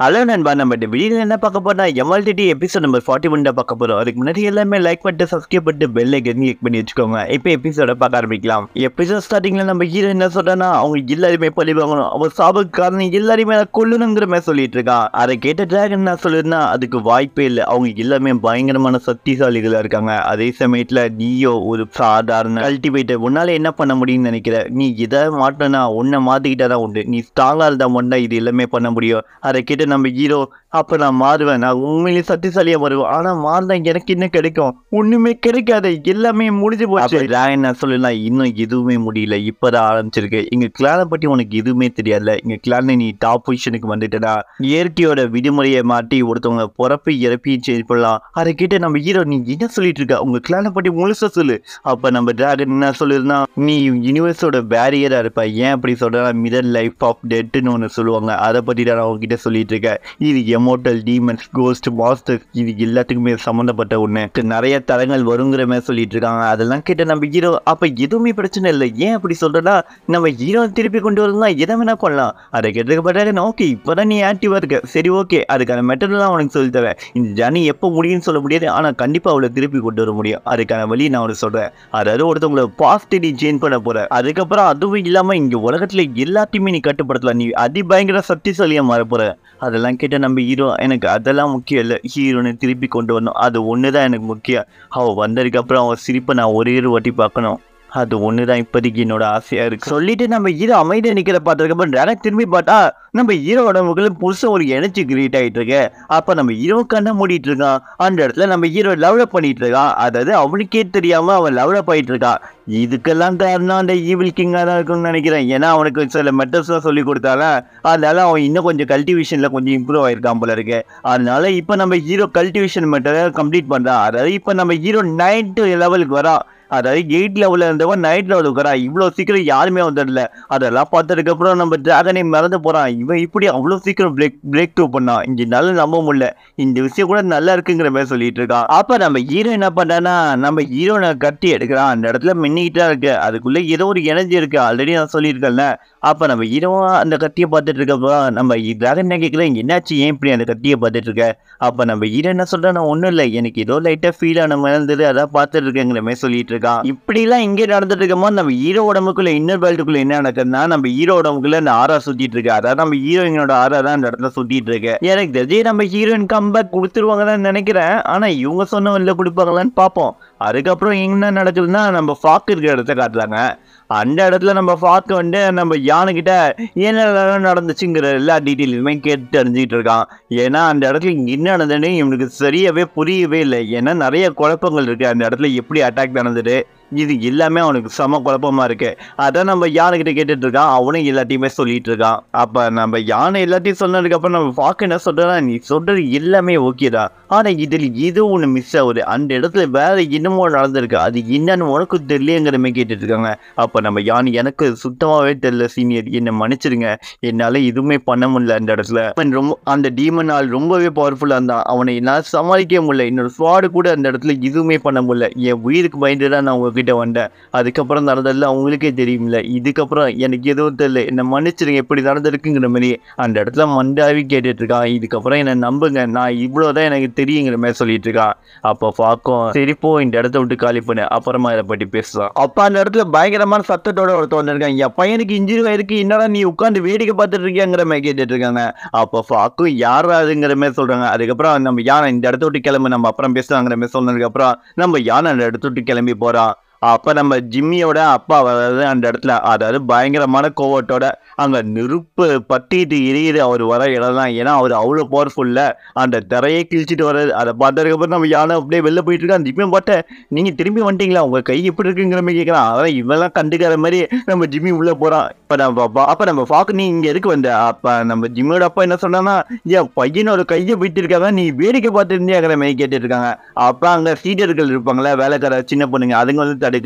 hello நண்பா நம்ம இந்த வீடியோ என்ன பார்க்க போறோம்னா MLTT episode number forty one தான் பார்க்க போறோம் அதுக்கு முன்னாடி எல்லாமே லைக் பண்ணிட்டு சப்ஸ்கிரைப் பண்ணிட்டு பெல் ஐக்கன் கிளிக் பண்ணி வச்சுக்கோங்க இப்போ எபிசோட பார்க்க ஆரம்பிக்கலாம் எபிசோட் ஸ்டார்டிங்ல நம்ம ஹீரோ என்ன சொல்றான்னா அவங்க எல்லாருமே பழி வாங்கணும் அவன் சாபக்கு காரணம் எல்லாருமே நான் கொல்லணுங்கிற மாதிரி சொல்லிட்டு இருக்கான் அதை கேட்ட டிராகன் நான் சொல்லிருந்தா அதுக்கு வாய்ப்பே இல்லை அவங்க எல்லாமே பயங்கரமான சக்திசாலிகளா இருக்காங்க அதே சமயத்துல நீயோ ஒரு சாதாரண கல்டிவேட்டர் உன்னால என்ன பண்ண முடியும்னு நினைக்கிற நீ இதை மாட்டினா உன்னை மாத்திக்கிட்டா தான் உண்டு நீ ஸ்ட்ராங்கா இருந்தா மட்டும் இது எல்லாமே பண்ண முடியும் அதை கேட்டு நம்ம ஹீரோ அப்ப நான் மாறுவேன் நான் உண்மையிலேயே சக்திசாலியா வருவேன் ஆனா மாறினா எனக்கு என்ன கிடைக்கும் ஒண்ணுமே கிடைக்காது எல்லாமே முடிஞ்சு போச்சு ராயன் நான் சொல்லலாம் இன்னும் எதுவுமே முடியல இப்பதான் ஆரம்பிச்சிருக்கு எங்க கிளானை பத்தி உனக்கு எதுவுமே தெரியாதுல எங்க கிளானை நீ டாப் பொசிஷனுக்கு வந்துட்டடா இயற்கையோட விதிமுறையை மாட்டி ஒருத்தவங்க பிறப்பு இறப்பையும் சேஞ்ச் பண்ணலாம் அதை கேட்டு நம்ம ஹீரோ நீ என்ன சொல்லிட்டு இருக்க உங்க கிளானை பத்தி முழுசா சொல்லு அப்ப நம்ம டிராகன் என்ன சொல்லிருந்தா நீ யூனிவர்ஸோட பேரியரா இருப்ப ஏன் அப்படி சொல்ற மிதல் லைஃப் ஆஃப் டெட்னு ஒன்று சொல்லுவாங்க அதை பத்தி தான் நான் உங்ககிட்ட சொல்லிட்டு இருக்கேன் இது எமோட்டல் டீமன்ஸ் கோஸ்ட் மாஸ்டர்ஸ் இது எல்லாத்துக்குமே சம்மந்தப்பட்ட ஒன்று நிறைய தரங்கள் வருங்கிற மாதிரி சொல்லிட்டு இருக்காங்க அதெல்லாம் கேட்ட நம்ம ஹீரோ அப்ப எதுவுமே பிரச்சனை இல்லை ஏன் அப்படி சொல்றதா நம்ம ஹீரோ திருப்பி கொண்டு வரலாம் எதை வேணா பண்ணலாம் அதை கேட்டதுக்கு பட்டாரு ஓகே இப்போதான் நீ ஆக்டிவா இருக்க சரி ஓகே அதுக்கான மெத்தட்லாம் உனக்கு சொல்லி தரேன் இந்த ஜர்னி எப்போ முடியும்னு சொல்ல முடியாது ஆனா கண்டிப்பா அவளை திருப்பி கொண்டு வர முடியும் அதுக்கான வழி நான் உனக்கு சொல்றேன் அதாவது ஒருத்தவங்கள பாசிட்டிவ் நீ சேஞ்ச் பண்ண போற அதுக்கப்புறம் அதுவும் இல்லாம இங்க உலகத்துல எல்லாத்தையுமே நீ கட்டுப்படுத்தலாம் நீ அதிபயங்கர சக்திசாலியா மாற போற அதெல்லாம் கேட்ட நம்ம ஹீரோ எனக்கு அதெல்லாம் முக்கியம் இல்லை ஹீரோனை திருப்பி கொண்டு வரணும் அது ஒன்று தான் எனக்கு முக்கியம் அவள் வந்ததுக்கு அப்புறம் அவள் சிரிப்பை நான் ஒரே ஒரு வாட்டி பார்க்கணும் அது ஒன்று தான் இப்போதைக்கு என்னோட ஆசையாக இருக்கு சொல்லிட்டு நம்ம ஹீரோ அமைதியாக நிற்கிற பார்த்ததுக்கப்புறம் டேரக்ட் திரும்பி பார்த்தா நம்ம ஹீரோட முகத்தில் புதுசாக ஒரு எனர்ஜி கிரியேட் ஆகிட்டு இருக்கு அப்போ நம்ம ஹீரோ கண்ணை மூடிட்டு இருக்கான் அந்த இடத்துல நம்ம ஹீரோ லவ்லப் பண்ணிட்டு இருக்கான் அதாவது அவனுக்கே தெரியாமல் அவன் லவ்லப் ஆகிட்டு இருக்கான் இதுக்கெல்லாம் காரணம் அந்த ஈவில் கிங்காக தான் இருக்கும்னு நினைக்கிறேன் ஏன்னா அவனுக்கு சில மெத்தட்ஸ்லாம் சொல்லி கொடுத்தால அதனால அவன் இன்னும் கொஞ்சம் கல்டிவேஷனில் கொஞ்சம் இம்ப்ரூவ் ஆயிருக்கான் போல இருக்கு அதனால இப்போ நம்ம ஹீரோ கல்டிவேஷன் மெத்தடை கம்ப்ளீட் பண்ணுறான் அதாவது இப்போ நம்ம ஹீரோ நைன்த்து லெவலுக்கு வரான் அதாவது எயிட் லெவலில் இருந்தவன் நைட் லெவலுக்கு வரா இவ்வளோ சீக்கிரம் யாருமே வந்துடல அதெல்லாம் பார்த்ததுக்கப்புறம் நம்ம டிராகனை மறந்து போகிறான் இவன் இப்படி அவ்வளோ சீக்கிரம் பிரேக் பிரேக் த்ரூ பண்ணான் இங்கே நல்லா நம்ப முடியல இந்த விஷயம் கூட நல்லா இருக்குங்கிற மாதிரி சொல்லிட்டு இருக்கான் அப்போ நம்ம ஹீரோ என்ன பண்ணான்னா நம்ம ஹீரோனை கட்டி எடுக்கிறான் அந்த இடத்துல மின்னிக்கிட்டா இருக்கு அதுக்குள்ளே ஏதோ ஒரு எனர்ஜி இருக்கு ஆல்ரெடி நான் சொல்லியிருக்கேன்ல அப்போ நம்ம ஹீரோ அந்த கத்தியை பார்த்துட்டு இருக்கப்போ நம்ம டிராகன் என்ன கேட்கல என்னாச்சு ஏன் இப்படி அந்த கத்தியை பார்த்துட்டு இருக்க அப்போ நம்ம ஹீரோ என்ன சொல்கிறேன் நான் ஒன்றும் இல்லை எனக்கு ஏதோ லைட்டாக ஃபீல் ஆன மாதிரி இருந்தது அதான் பார்த்துட்டு இருக்கேங்கிற மாதிரி சொல்லிட்டு இருக்கான் இப்படிலாம் இங்கே நடந்துட்டு இருக்கும்போது நம்ம ஹீரோ உடம்புக்குள்ள இன்னர் பெல்ட்டுக்குள்ள என்ன நடக்குதுன்னா நம்ம ஹீரோ உடம்புக்குள்ள இந்த ஆரா சுத்திட்டு இருக்கு அதாவது நம்ம ஹீரோயினோட ஆரா தான் அந்த இடத்துல சுத்திட்டு இருக்கு எனக்கு தெரிஞ்சு நம்ம ஹீரோயின் கம்பேக் கொடுத்துருவாங்கன்னு நினைக்கிறேன் ஆனா இவங்க சொன்ன வெளில கொடுப்பாங்களான்னு பார்ப்போம் அதுக்கப்புறம் என்ன நடக்குதுன்னா நம்ம ஃபாக்கு இருக்கிற இடத்த காட்டுறாங்க அந்த இடத்துல நம்ம ஃபாக்கு வந்து நம்ம யானைக்கிட்ட என்ன நடந்துச்சுங்கிற எல்லா டீட்டெயிலுமே கேட்டு தெரிஞ்சுக்கிட்டு இருக்கான் ஏன்னா அந்த இடத்துல என்ன நடந்ததுன்னு இவனுக்கு சரியாவே புரியவே இல்லை ஏன்னா நிறைய குழப்பங்கள் இருக்கு அந்த இடத்துல எப்படி அட்டாக் நடந்தது இது எல்லாமே அவனுக்கு செம குழப்பமா இருக்கு அதான் நம்ம யானை கிட்ட கேட்டுட்டு இருக்கான் அவனும் எல்லாத்தையுமே சொல்லிட்டு இருக்கான் அப்ப நம்ம யானை எல்லாத்தையும் சொன்னதுக்கு அப்புறம் நம்ம பாக்க என்ன சொல்றா நீ சொல்றது எல்லாமே ஓகேதான் ஆனா இதில் இது ஒண்ணு மிஸ் ஆகுது அந்த இடத்துல வேற என்னமோ நடந்திருக்கு அது என்னன்னு உனக்கு தெரியலங்கிற மாதிரி கேட்டுட்டு இருக்காங்க அப்ப நம்ம யானை எனக்கு சுத்தமாவே தெரியல சீனியர் என்னை மன்னிச்சிருங்க என்னால எதுவுமே பண்ண முடியல அந்த இடத்துல அவன் ரொம்ப அந்த டீமன் ஆள் ரொம்பவே பவர்ஃபுல்லா இருந்தான் அவனை என்னால் சமாளிக்கவே முடியல என்னோட ஸ்வாடு கூட அந்த இடத்துல எதுவுமே பண்ண முடியல என் உயிருக்கு பயந்து தான் நான் உங்ககிட்ட வந்தேன் அதுக்கப்புறம் நடந்ததெல்லாம் அவங்களுக்கே தெரியுமில்ல இதுக்கப்புறம் எனக்கு எதுவும் தெரியல என்னை மன்னிச்சிருங்க எப்படி நடந்திருக்குங்கிற மாதிரி அந்த இடத்துல மண்டாவி கேட்டுட்டு இருக்கான் இதுக்கப்புறம் என்னை நம்புங்க நான் இவ்வளோதான் எனக்கு தெரியுங்கிற மாதிரி சொல்லிட்டு இருக்கான் அப்போ பார்க்கும் சரி போ இந்த இடத்த விட்டு காலி பண்ணு அப்புறமா இதை பற்றி பேசலாம் அப்போ அந்த இடத்துல பயங்கரமான சத்தத்தோட ஒருத்தர் வந்திருக்காங்க என் பையனுக்கு இன்ஜுரி ஆயிருக்கு என்னடா நீ உட்காந்து வேடிக்கை பார்த்துட்டு இருக்கியாங்கிற மாதிரி கேட்டுட்டு இருக்காங்க அப்போ ஃபாக்கும் யாராதுங்கிற மாதிரி சொல்றாங்க அதுக்கப்புறம் நம்ம யானை இந்த இடத்த விட்டு கிளம்பு நம்ம அப்புறம் பேசலாங்கிற மாதிரி சொன்னதுக்கு அப்புறம் நம்ம யானை அந்த இடத்த விட்டு கிளம்பி போறான் அப்ப நம்ம ஜிம்மியோட அப்பா வர்றது அந்த இடத்துல அதாவது பயங்கரமான கோவத்தோட அங்க நெருப்பு பத்திட்டு எரியுது அவர் வர இடம் தான் ஏன்னா அவர் அவ்வளோ பவர்ஃபுல்ல அந்த திரையை கிழிச்சிட்டு வர்றது அதை பார்த்ததுக்கு அப்புறம் நம்ம யானை அப்படியே வெளில போயிட்டு இருக்கான் ஜிம்மியும் பார்த்தேன் நீங்க திரும்பி வந்துட்டீங்களா உங்க கை எப்படி இருக்குங்கிற மாதிரி கேட்கறான் அதான் இவெல்லாம் கண்டுக்கிற மாதிரி நம்ம ஜிம்மி உள்ள போறான் இப்ப நம்ம பா- அப்ப நம்ம பாக்கு நீ இங்க எதுக்கு வந்த அப்ப நம்ம ஜிம்மியோட அப்பா என்ன சொன்னான்னா என் பையனோட கையை போயிட்டு இருக்காங்க நீ வேடிக்கை பார்த்து இருந்தியாங்கிற மாதிரி கேட்டுட்டு இருக்காங்க அப்ப அங்க சீடர்கள் இருப்பாங்களே வேலைக்கார சின்ன பொண்ணுங்க அதுங்க வந்து தடுக்குது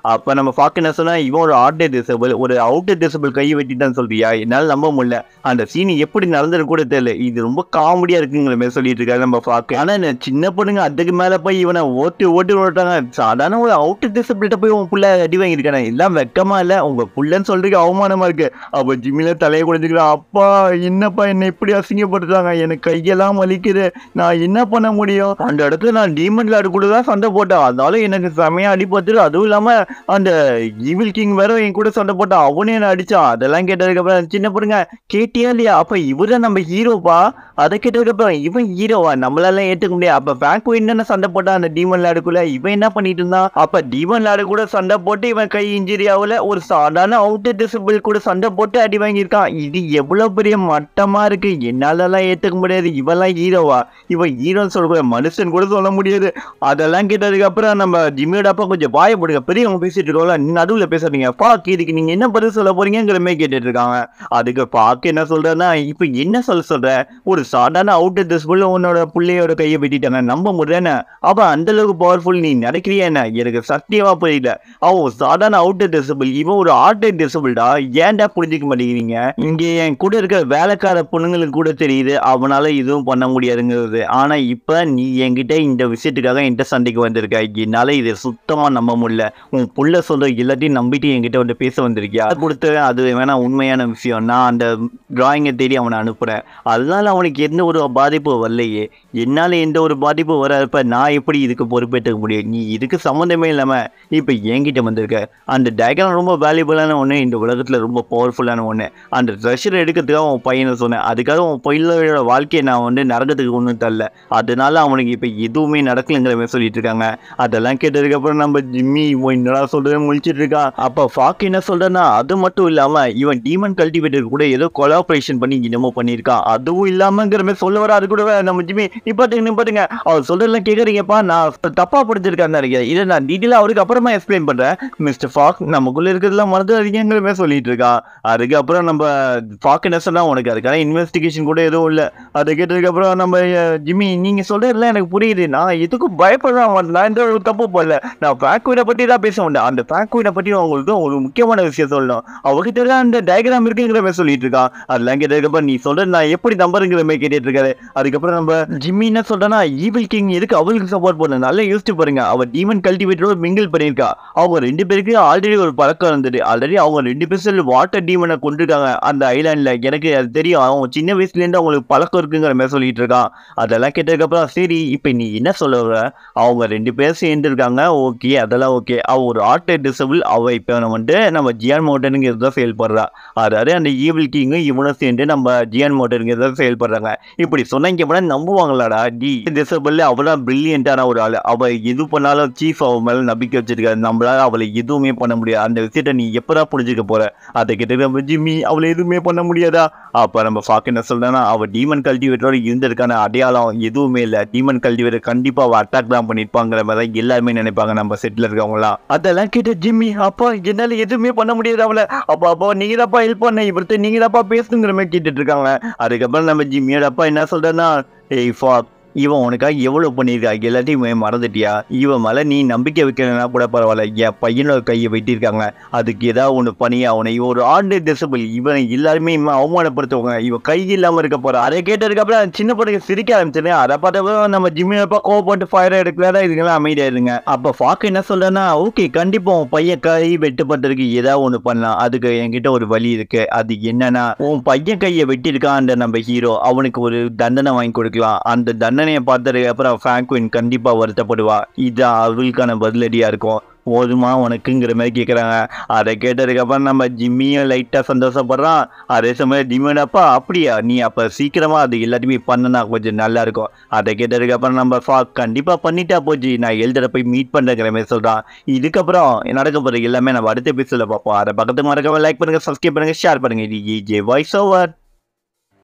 அப்ப நம்ம ஃபாக் என்ன சொன்னா இவன் ஒரு ஆர்டர் டிசபிள் ஒரு அவுட்டர் டிசபிள் கை வெட்டிட்டான்னு சொல்றியா என்னால நம்ப முடியல அந்த சீன் எப்படி நடந்தது கூட தெரியல இது ரொம்ப காமெடியா இருக்குங்கிற மாதிரி சொல்லிட்டு இருக்காரு நம்ம ஃபாக்கு ஆனா இந்த சின்ன பொண்ணுங்க அதுக்கு மேல போய் இவனை ஓட்டு ஓட்டு ஓட்டாங்க சாதாரண ஒரு அவுட்டர் டிசபிள்கிட்ட போய் உன் புள்ள அடி வாங்கியிருக்கானே எல்லாம் வெக்கமா இல்ல உங்க புள்ளன்னு சொல்றதுக்கு அவமானமா இருக்கு அப்ப ஜிம்மில தலையை குடிஞ்சுக்கிறான் அப்பா என்னப்பா என்ன இப்படி அசிங்கப்படுத்தாங்க எனக்கு கையெல்லாம் வலிக்குது நான் என்ன பண்ண முடியும் அந்த இடத்துல நான் டீமன் லாடு கூட தான் சண்டை போட்டேன் அதனால எனக்கு செமையா அடிபட்டுரு அதுவும் இல்லாம அந்த ஈவில் கிங் வேற என் கூட சண்டை போட்டான் அவனே என்ன அடிச்சான் அதெல்லாம் கேட்டதுக்கு அப்புறம் சின்ன பொண்ணுங்க கேட்டியா இல்லையா அப்ப இவர நம்ம ஹீரோப்பா அதை கேட்டதுக்கு அப்புறம் இவன் ஹீரோவா நம்மளால ஏத்துக்க முடியாது அப்ப பேங்க் என்னென்ன சண்டை போட்டான் அந்த டீமன் லாடுக்குள்ள இவன் என்ன பண்ணிட்டு இருந்தான் அப்ப டீமன் லாடு கூட சண்டை போட்டு இவன் கை இன்ஜுரி ஆகல ஒரு சாதாரண அவுட்டர் டிசபிள் கூட சண்டை போட்டு அடி வாங்கியிருக்கான் இது எவ்வளவு பெரிய மட்டமா இருக்கு என்னாலலாம் ஏத்துக்க முடியாது இவெல்லாம் ஹீரோவா இவன் ஹீரோன்னு சொல்லக்கூட மனுஷன் கூட சொல்ல முடியாது அதெல்லாம் கேட்டதுக்கு அப்புறம் நம்ம ஜிம்மியோட அப்பா கொஞ்சம் பாயப்படுங்க பெரியவங்க பேசிட்டு இருக்கோம்ல நீ நடுவில் பேசுறீங்க பாக்கு இதுக்கு நீங்க என்ன பதில் சொல்ல போறீங்கிற மாதிரி கேட்டுட்டு இருக்காங்க அதுக்கு பாக்கு என்ன சொல்றேன்னா இப்போ என்ன சொல்ல சொல்ற ஒரு சாதாரண அவுட்டர் டிஸ்பிள் உன்னோட பிள்ளையோட கையை வெட்டிட்டாங்க நம்ப முடியல அவன் அந்த அளவுக்கு பவர்ஃபுல் நீ நடக்கிறியா என்ன எனக்கு சத்தியமா புரியல அவன் ஒரு சாதாரண அவுட்டர் டிசபிள் இவன் ஒரு ஆர்டர் டிசபிள்டா ஏன்டா புரிஞ்சுக்க மாட்டேங்கிறீங்க இங்க என் கூட இருக்க வேலைக்கார பொண்ணுங்களுக்கு கூட தெரியுது அவனால எதுவும் பண்ண முடியாதுங்கிறது ஆனா இப்ப நீ என்கிட்ட இந்த விஷயத்துக்காக என்கிட்ட சண்டைக்கு வந்திருக்க என்னால இதை சுத்தமா நம்ப முடியல உன் புள்ள சொல்ற எல்லாத்தையும் நம்பிட்டு என்கிட்ட வந்து பேச வந்திருக்கியா கொடுத்த அது வேணா உண்மையான விஷயம் நான் அந்த டிராயிங்கை தேடி அவனை அனுப்புறேன் அதனால அவனுக்கு எந்த ஒரு பாதிப்பு வரலையே என்னால எந்த ஒரு பாதிப்பு வராதப்ப நான் எப்படி இதுக்கு பொறுப்பேற்றுக்க முடியும் நீ இதுக்கு சம்மந்தமே இல்லாம இப்ப என்கிட்ட வந்திருக்க அந்த டயக்ராம் ரொம்ப வேல்யூபிளான ஒன்று இந்த உலகத்துல ரொம்ப பவர்ஃபுல்லான ஒன்று அந்த ட்ரெஷர் எடுக்கிறதுக்காக உன் பையனை சொன்னேன் அதுக்காக உன் பையனோட வாழ்க்கையை நான் வந்து நரகத்துக்கு ஒன்றும் தரல அதனால அவனுக்கு இப்போ எதுவுமே நடக்கலைங்கிற மாதிரி சொல்லிட்டு இருக்காங்க அதெல்லாம் கேட்டதுக்கு அப்புறம் நம்ம ஜிம்மி இவன் என்னடா சொல்றது முழிச்சிட்டு இருக்கான் அப்போ ஃபாக் என்ன சொல்றேன்னா அது மட்டும் இல்லாம இவன் டீமன் கல்டிவேட்டர் கூட ஏதோ கொலாபரேஷன் பண்ணி என்னமோ பண்ணியிருக்கான் அதுவும் இல்லாமங்கிற மாதிரி சொல்ல வர அது கூட நம்ம ஜிம்மி நிப்பாட்டுங்க நிப்பாட்டுங்க அவர் சொல்றதெல்லாம் கேட்குறீங்கப்பா நான் தப்பா படிச்சிருக்கான்னு நினைக்கிறேன் இதை நான் டீட்டெயிலாக அவருக்கு அப்புறமா எக்ஸ்பிளைன் பண்றேன் மிஸ்டர் ஃபாக் நமக்குள்ள இருக்கிறதெல்லாம் மறந்து அதிகங்கிற மாதிரி சொல்லிட்டு இருக்கான் அதுக்கப்புறம் நம்ம ஃபாக் என்ன சொன்னா உனக்கு அதுக்கான இன்வெஸ்டிகேஷன் கூட எதுவும் இல்லை அதை கேட்டதுக்கு அப்புறம் நம்ம அஹ், ஜிம்மி நீங்க சொல்றதுல எனக்கு புரியுது நான் எதுக்கும் பயப்படுறேன் நான் எந்த ஒரு தப்பு போடல நான் ஃபேக்வீனை பத்தி தான் பேச வந்தேன் அந்த ஃபேக்வீனை பத்தி உங்களுக்கு ஒரு முக்கியமான விஷயம் சொல்லணும் அவகிட்ட தான் அந்த டயக்ராம் இருக்குங்கிற மாதிரி சொல்லிட்டு இருக்கான் அதெல்லாம் கேட்டதுக்கு அப்புறம் நீ சொல்றது நான் எப்படி நம்பருங்கிற மாதிரி கேட்டுட்டு இருக்காரு அதுக்கப்புறம் நம்ம ஜிம்மி என்ன சொல்றேன்னா ஈவில் கிங் எதுக்கு அவளுக்கு சப்போர்ட் பண்ண நல்லா யோசிச்சு பாருங்க அவ டீமன் கல்டிவேட்டரோட மிங்கிள் பண்ணியிருக்கா அவங்க ரெண்டு பேருக்கு ஆல்ரெடி ஒரு பழக்கம் இருந்தது ஆல்ரெடி அவங்க ரெண்டு பேர் வாட்டர் டீமனை கொண்டிருக்காங்க அந்த ஐலாண்ட்ல எனக்கு அது தெரியும் அவங்க சின்ன வயசுல இருந்து அவங்களுக்கு பழக்கம் இருக்குங்கிற மாதிரி சொல்லிட்டு இருக்கான் அதெல்லாம் கேட்டதுக்கப்புறம் சரி இப்போ நீ என்ன சொல்ல வர அவங்க ரெண்டு பேர் சேர்ந்து இருக்காங்க ஓகே அதெல்லாம் ஓகே அவ ஒரு ஆர்டர் டிசபிள் அவ இப்போ வந்துட்டு நம்ம ஜியான் மோட்டனுங்கிறது தான் செயல்படுறா அதாவது அந்த ஈவில் கிங்கும் இவனும் சேர்ந்து நம்ம ஜியான் மோட்டனுங்கிறது தான் செயல்படுறாங்க இப்படி சொன்னாங்க கூட நம்புவாங்களாடா டி டிசபிள் அவதான் பிரில்லியண்டான ஒரு ஆள் அவ எது பண்ணாலும் சீஃப் அவ மேல நம்பிக்கை வச்சிருக்காரு நம்மளால அவளை எதுவுமே பண்ண முடியாது அந்த விஷயத்த நீ எப்படா புரிஞ்சுக்க போற அதை கிட்ட நம்ம ஜிம்மி அவளை எதுவுமே பண்ண முடியாதா அப்ப நம்ம ஃபாக் என்ன சொல்றேன்னா அவ டீமன் கல்டிவேட்டரோட இருந்திருக்கான அடையாளம் எதுவுமே இல்லை டீமன் கல்டிவேட்டர் கண்டிப்பா அவ அட்டாக் தான் பண்ணிருப்பாங்கிற மாதிரி தான் எல்லாருமே நினைப்பாங்க நம்ம செட்டில் இருக்கவங்களாம் அதெல்லாம் கேட்ட ஜிம்மி அப்பா என்னால எதுவுமே பண்ண முடியாது அவளை அப்பா அப்பா நீங்க தான்ப்பா ஹெல்ப் பண்ண இவர்த்த நீங்க தான்ப்பா பேசுங்கிற மாதிரி கேட்டுட்டு இருக்காங்க அதுக்கப்புறம் நம்ம ஜிம்மியோட அப்பா என்ன சொல்றேன்னா ஏய் ஃபாக் இவன் உனக்காக எவ்வளோ பண்ணியிருக்கா எல்லாத்தையும் இவன் மறந்துட்டியா இவன் மேலே நீ நம்பிக்கை வைக்கிறனா கூட பரவாயில்ல என் பையனோட கையை வெட்டியிருக்காங்க அதுக்கு ஏதாவது ஒன்று பண்ணி அவனை இவன் ஒரு ஆண்டு டிசபிள் இவன் எல்லாருமே இவன் அவமானப்படுத்துவாங்க இவன் கை இல்லாமல் இருக்க போகிறான் அதை கேட்டதுக்கப்புறம் சின்ன பொண்ணுங்க சிரிக்க ஆரம்பிச்சிருங்க அதை பார்த்தப்ப நம்ம ஜிம்மியப்பா கோவப்பட்டு ஃபயர் எடுக்கலாத இதுங்கெல்லாம் அமைதியாயிருங்க அப்போ ஃபாக்கு என்ன சொல்றேன்னா ஓகே கண்டிப்பாக உன் பையன் கை வெட்டுப்பட்டதுக்கு ஏதாவது ஒன்று பண்ணலாம் அதுக்கு என்கிட்ட ஒரு வழி இருக்கு அது என்னன்னா உன் பையன் கையை வெட்டியிருக்கான் அந்த நம்ம ஹீரோ அவனுக்கு ஒரு தண்டனை வாங்கி கொடுக்கலாம் அந்த தண்டனையை பார்த்ததுக்கு அப்புறம் ஃப்ராங்க்வின் கண்டிப்பா வருத்தப்படுவா இது அவளுக்கான பதிலடியா இருக்கும் போதுமா உனக்குங்கிற மாதிரி கேட்குறாங்க அதை கேட்டதுக்கு அப்புறம் நம்ம ஜிம்மியும் லைட்டாக சந்தோஷப்படுறான் அதே சமயம் ஜிம்மியோடப்பா அப்படியா நீ அப்போ சீக்கிரமா அது எல்லாத்தையுமே பண்ணனா கொஞ்சம் நல்லா இருக்கும் அதை கேட்டதுக்கு அப்புறம் நம்ம ஃபா கண்டிப்பாக பண்ணிட்டா போச்சு நான் எழுதுற போய் மீட் பண்ணுறங்கிற மாதிரி சொல்கிறான் இதுக்கப்புறம் நடக்க போகிறது எல்லாமே நம்ம அடுத்த எபிசோட பார்ப்போம் அதை பக்கத்து மறக்காம லைக் பண்ணுங்க சப்ஸ்கிரைப் பண்ணுங்க ஷேர் பண்ணுங்க இது ஜே வாய்ஸ் ஓவர்